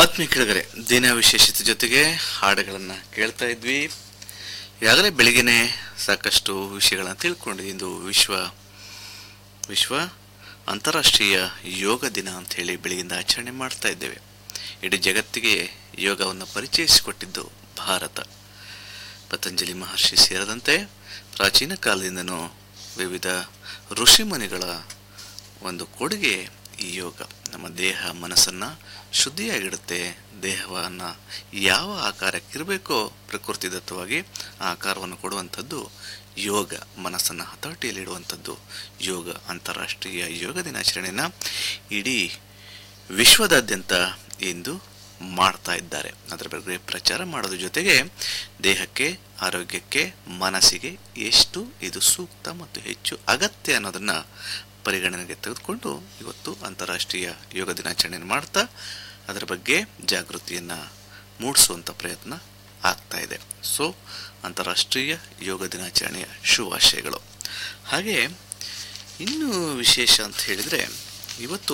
ಆತ್ಮೀಯ ಕೆಳಗರೆ ದಿನ ವಿಶೇಷತೆ ಜೊತೆಗೆ ಹಾಡುಗಳನ್ನು ಕೇಳ್ತಾ ಇದ್ವಿ ಈಗಾಗಲೇ ಬೆಳಿಗ್ಗೆನೆ ಸಾಕಷ್ಟು ವಿಷಯಗಳನ್ನ ತಿಳ್ಕೊಂಡಿದ್ದು ಇಂದು ವಿಶ್ವ ವಿಶ್ವ ಅಂತಾರಾಷ್ಟ್ರೀಯ ಯೋಗ ದಿನ ಅಂತ ಹೇಳಿ ಬೆಳಗಿಂದ ಆಚರಣೆ ಮಾಡ್ತಾ ಇದ್ದೇವೆ ಇಡೀ ಜಗತ್ತಿಗೆ ಯೋಗವನ್ನು ಪರಿಚಯಿಸಿಕೊಟ್ಟಿದ್ದು ಭಾರತ ಪತಂಜಲಿ ಮಹರ್ಷಿ ಸೇರಿದಂತೆ ಪ್ರಾಚೀನ ಕಾಲದಿಂದನೂ ವಿವಿಧ ಋಷಿಮುನಿಗಳ ಒಂದು ಕೊಡುಗೆ ಈ ಯೋಗ ನಮ್ಮ ದೇಹ ಮನಸ್ಸನ್ನು ಶುದ್ಧಿಯಾಗಿಡುತ್ತೆ ದೇಹವನ್ನು ಯಾವ ಆಕಾರಕ್ಕಿರಬೇಕೋ ಪ್ರಕೃತಿದತ್ತವಾಗಿ ಆ ಆಕಾರವನ್ನು ಕೊಡುವಂಥದ್ದು ಯೋಗ ಮನಸ್ಸನ್ನು ಹತೋಟಿಯಲ್ಲಿಡುವಂಥದ್ದು ಯೋಗ ಅಂತಾರಾಷ್ಟ್ರೀಯ ಯೋಗ ದಿನಾಚರಣೆಯನ್ನು ಇಡೀ ವಿಶ್ವದಾದ್ಯಂತ ಇಂದು ಮಾಡ್ತಾ ಇದ್ದಾರೆ ಅದರ ಬಗ್ಗೆ ಪ್ರಚಾರ ಮಾಡೋದ್ರ ಜೊತೆಗೆ ದೇಹಕ್ಕೆ ಆರೋಗ್ಯಕ್ಕೆ ಮನಸ್ಸಿಗೆ ಎಷ್ಟು ಇದು ಸೂಕ್ತ ಮತ್ತು ಹೆಚ್ಚು ಅಗತ್ಯ ಅನ್ನೋದನ್ನು ಪರಿಗಣನೆಗೆ ತೆಗೆದುಕೊಂಡು ಇವತ್ತು ಅಂತಾರಾಷ್ಟ್ರೀಯ ಯೋಗ ದಿನಾಚರಣೆಯನ್ನು ಮಾಡ್ತಾ ಅದರ ಬಗ್ಗೆ ಜಾಗೃತಿಯನ್ನು ಮೂಡಿಸುವಂಥ ಪ್ರಯತ್ನ ಆಗ್ತಾ ಇದೆ ಸೊ ಅಂತಾರಾಷ್ಟ್ರೀಯ ಯೋಗ ದಿನಾಚರಣೆಯ ಶುಭಾಶಯಗಳು ಹಾಗೆ ಇನ್ನೂ ವಿಶೇಷ ಅಂತ ಹೇಳಿದರೆ ಇವತ್ತು